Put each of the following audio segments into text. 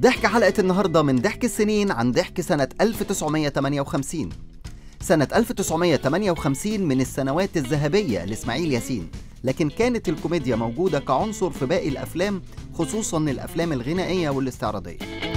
ضحك حلقة النهاردة من ضحك السنين عن ضحك سنة 1958 سنة 1958 من السنوات الذهبية لإسماعيل ياسين لكن كانت الكوميديا موجودة كعنصر في باقي الأفلام خصوصا الأفلام الغنائية والاستعراضية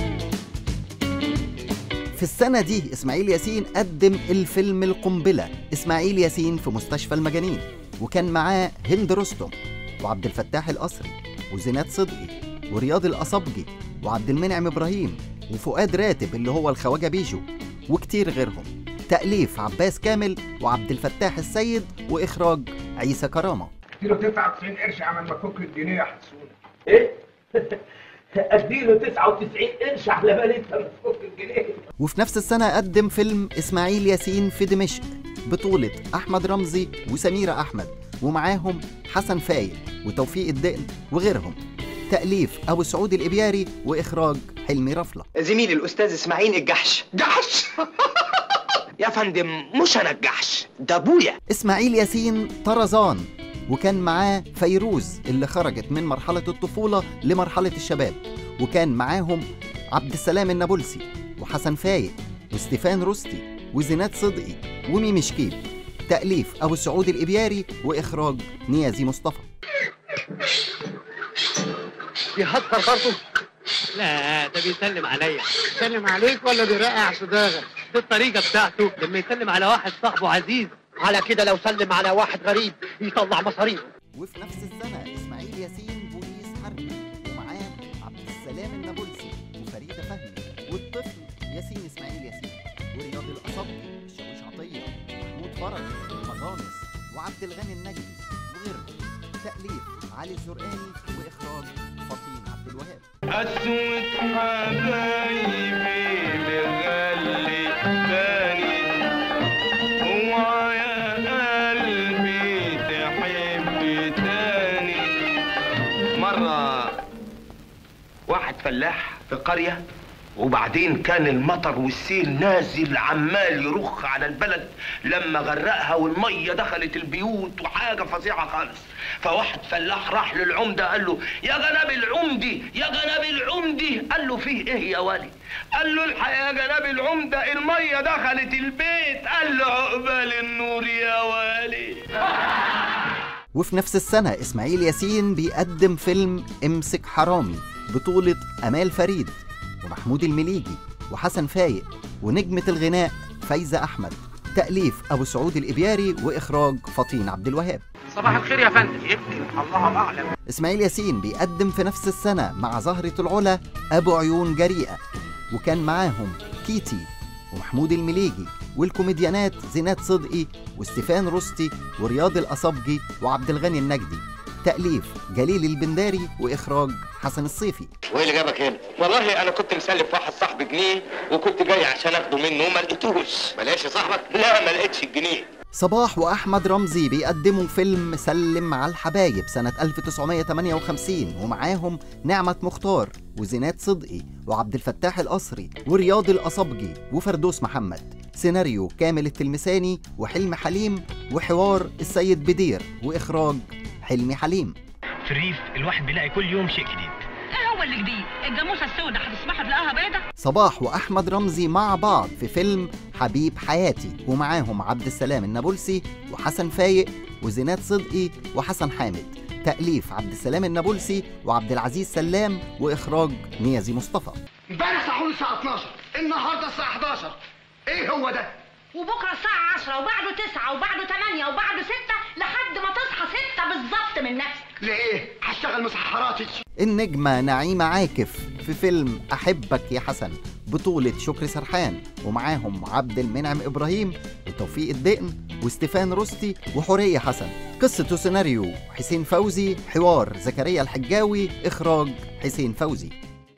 في السنة دي إسماعيل ياسين قدم الفيلم القنبلة إسماعيل ياسين في مستشفى المجانين وكان معاه هند رستم وعبد الفتاح القصري وزينات صدقي ورياض القصبجي وعبد المنعم إبراهيم وفؤاد راتب اللي هو الخواجة بيجو وكتير غيرهم تأليف عباس كامل وعبد الفتاح السيد وإخراج عيسى كرامة اديله 99 قرش عمل ما فك الجنيه يا حسونه ايه؟ اديله 99 قرش على بال انت بتفك الجنيه وفي نفس السنة قدم فيلم إسماعيل ياسين في دمشق بطولة أحمد رمزي وسميرة أحمد ومعاهم حسن فايق وتوفيق الدقن وغيرهم تأليف أبو سعود الإبياري وإخراج حلمي رفلة زميلي الاستاذ اسماعيل الجحش جحش يا فندم مش انا الجحش ده ابويا إسماعيل ياسين طرزان وكان معاه فيروز اللي خرجت من مرحلة الطفولة لمرحلة الشباب وكان معاهم عبد السلام النابلسي وحسن فايق وستيفان رستي وزينات صدقي وميمي شكيب تأليف أبو سعود الإبياري وإخراج نيازي مصطفى بيهزر برضه لا ده بيسلم عليا سلم عليك ولا بيرقع صداغك دي الطريقة بتاعته لما يسلم على واحد صاحبه عزيز على كده لو سلم على واحد غريب يطلع مصاريفه وفي نفس السنة إسماعيل ياسين بوليس حربي ومعاه عبد السلام النابلسي وفريدة فهمي والطفل ياسين إسماعيل ياسين ورياض القصبي الشاويش عطية محمود فرج مضانس وعبد الغني النجمي وغيرهم تأليف علي الزرقاني وإخراج فطين عبد الوهاب أسود حبايبي لغلي تاني ويا قلبي تحب تاني مرة واحد فلاح في قرية وبعدين كان المطر والسيل نازل عمال يرخ على البلد لما غرقها والمية دخلت البيوت وحاجة فظيعة خالص فواحد فلاح راح للعمدة قال له يا جناب العمدي يا جناب العمدي قال له فيه ايه يا ولي قال له الحق يا جناب العمدة المية دخلت البيت قال له عقبال النور يا ولي وفي نفس السنة إسماعيل ياسين بيقدم فيلم امسك حرامي بطولة أمال فريد ومحمود المليجي وحسن فايق ونجمة الغناء فايزة أحمد تأليف أبو سعود الإبياري وإخراج فطين عبد الوهاب صباح الخير يا فندم يمكن الله اعلم إسماعيل ياسين بيقدم في نفس السنة مع زهرة العلا أبو عيون جريئة وكان معاهم كيتي ومحمود المليجي والكوميديانات زينات صدقي وستيفان رستي ورياض القصبجي وعبد الغني النجدي تأليف جليل البنداري وإخراج حسن الصيفي وايه اللي جابك هنا؟ والله انا كنت مسلف واحد صاحبي جنيه وكنت جاي عشان اخده منه وما لقيتوش ما لقيتش صاحبك؟ لا ما لقيتش الجنيه صباح وأحمد رمزي بيقدموا فيلم سلم على الحبايب سنة 1958 ومعاهم نعمة مختار وزينات صدقي وعبد الفتاح القصري ورياض القصبجي وفردوس محمد سيناريو كامل التلمساني وحلم حليم وحوار السيد بدير وإخراج حلمي حليم في الريف الواحد بيلاقي كل يوم شيء جديد ايه هو اللي جديد الجاموسه السوداء هتسمحها تلاقيها بيضة صباح وأحمد رمزي مع بعض في فيلم حبيب حياتي ومعاهم عبد السلام النابلسي وحسن فايق وزينات صدقي وحسن حامد تأليف عبد السلام النابلسي وعبد العزيز سلام وإخراج نيازي مصطفى امبارح صحوني الساعة 12 النهاردة الساعة 11 ايه هو ده؟ وبكره الساعه 10 وبعده 9 وبعده 8 وبعده 6 لحد ما تصحى 6 بالظبط من نفسك ليه؟ هشتغل مسحراتي النجمة نعيمة عاكف في فيلم أحبك يا حسن بطولة شكري سرحان ومعاهم عبد المنعم إبراهيم وتوفيق الدقن وستيفان رستي وحورية حسن قصة وسيناريو حسين فوزي حوار زكريا الحجاوي إخراج حسين فوزي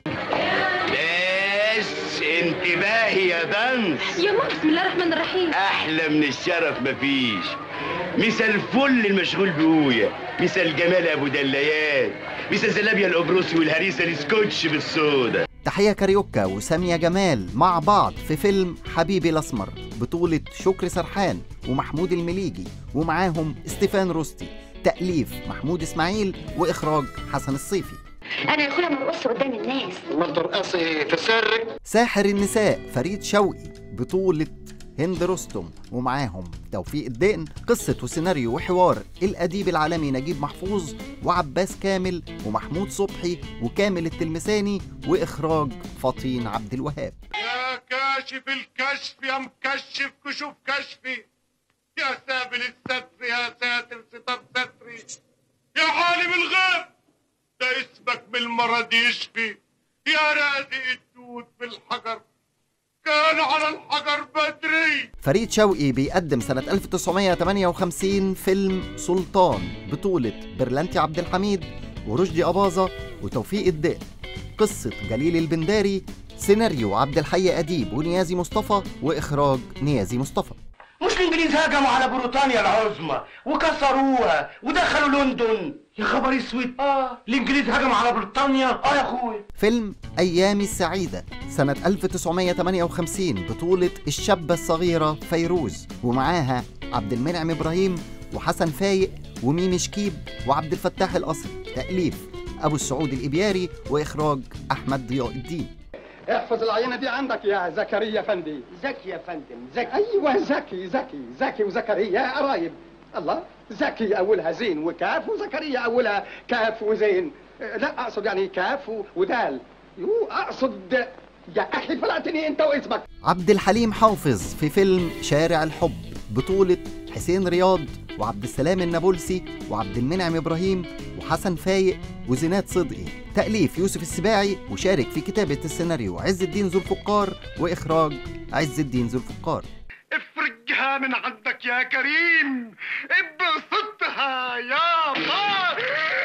بس انتباهي يا دنس يا ماما بسم الله الرحمن الرحيم احلى من الشرف مفيش مثل الفل المشغول بقويا مثل جمال ابو دليات مثل زلابيا القبرصي والهريسه السكوتش بالصودا تحية كاريوكا وسامية جمال مع بعض في فيلم حبيبي الأسمر بطولة شكري سرحان ومحمود المليجي ومعاهم ستيفان رستي تأليف محمود إسماعيل وإخراج حسن الصيفي انا يا اخويا مرقص قدام الناس امال ترقصي في سرك ساحر النساء فريد شوقي بطولة هند رستم ومعاهم توفيق الدقن قصة وسيناريو وحوار الأديب العالمي نجيب محفوظ وعباس كامل ومحمود صبحي وكامل التلمساني وإخراج فطين عبد الوهاب يا كاشف الكشف يا مكشف كشوف كشفي يا سابل الستر يا ساتر ستر ستري يا عالم الغيب ده اسمك من المرض يشفي يا رازق الدود في الحجر كان على الحجر بدري فريد شوقي بيقدم سنة 1958 فيلم سلطان بطولة برلانتي عبد الحميد ورشدي أباظة وتوفيق الدقن قصة جليل البنداري سيناريو عبد الحي أديب ونيازي مصطفى وإخراج نيازي مصطفى مش الانجليز هجموا على بريطانيا العظمى وكسروها ودخلوا لندن يا خبر اسود اه الانجليز هجموا على بريطانيا اه يا اخويا فيلم أيامي السعيدة سنة 1958 بطولة الشابة الصغيرة فيروز ومعاها عبد المنعم إبراهيم وحسن فايق وميمي شكيب وعبد الفتاح القصري تأليف أبو السعود الإبياري وإخراج أحمد ضياء الدين احفظ العينه دي عندك يا زكريا فندي زكي يا فندم زكي ايوه زكي زكي زكي وزكريا قرايب الله زكي اولها زين وكاف وزكريا اولها كاف وزين لا اقصد يعني كاف و- ودال يو اقصد يا اخي فلقتني انت واسمك عبد الحليم حافظ في فيلم شارع الحب بطولة حسين رياض وعبد السلام النابلسي وعبد المنعم إبراهيم وحسن فايق وزينات صدقي تأليف يوسف السباعي وشارك في كتابة السيناريو عز الدين ذو الفقار وإخراج عز الدين ذو الفقار افرجها من عندك يا كريم ابسطها يا طارق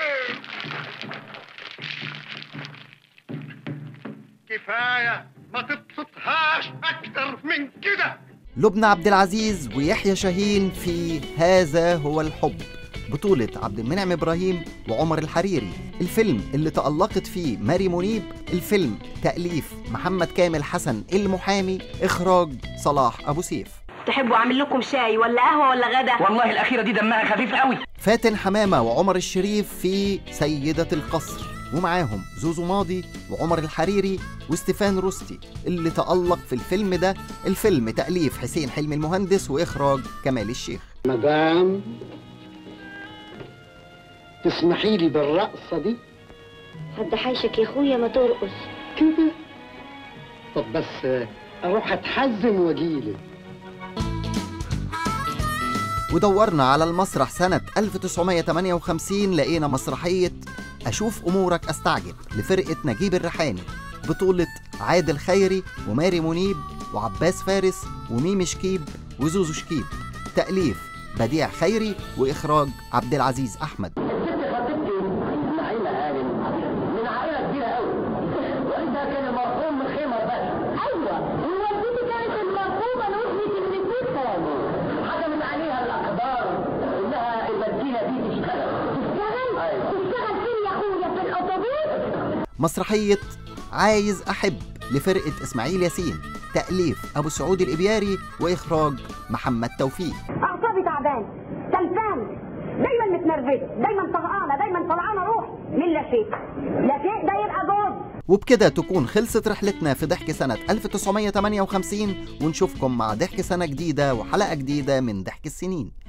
كفاية ما تبسطهاش أكتر من كده لبنى عبد العزيز ويحيى شاهين في هذا هو الحب بطولة عبد المنعم إبراهيم وعمر الحريري الفيلم اللي تألقت فيه ماري منيب الفيلم تأليف محمد كامل حسن المحامي إخراج صلاح أبو سيف تحبوا اعمل لكم شاي ولا قهوه ولا غدا والله الاخيره دي دمها خفيف قوي فاتن حمامة وعمر الشريف في سيدة القصر ومعاهم زوزو ماضي وعمر الحريري وستيفان روستي اللي تألق في الفيلم ده الفيلم تأليف حسين حلمي المهندس وإخراج كمال الشيخ مدام تسمحي لي بالرقصه دي حد حيشك يا اخويا ما ترقص كده طب بس اروح اتحزم واجيلك ودورنا على المسرح سنة 1958 لقينا مسرحية أشوف أمورك أستعجب لفرقة نجيب الريحاني بطولة عادل خيري وماري منيب وعباس فارس وميمي شكيب وزوزو شكيب تأليف بديع خيري وإخراج عبد العزيز أحمد من عائله كبيره قوي والدها كان المرحوم من خيمه بس ايوه ووالدتي كانت المرحومه نوزني كلمتين تاني حكمت عليها الاقدار انها المدينه دي تشتغل تشتغل تشتغل فين يا اخويا في الاتوبيس مسرحية عايز أحب لفرقة إسماعيل ياسين تأليف أبو سعود الإبياري وإخراج محمد توفيق اعصابي تعبان تلفان دايما متنرفزه دايما طهقانه دايما طلعانه روحي من لا شيء لا شيء ده يبقى جوز وبكده تكون خلصت رحلتنا في ضحك سنة 1958 ونشوفكم مع ضحك سنة جديدة وحلقة جديدة من ضحك السنين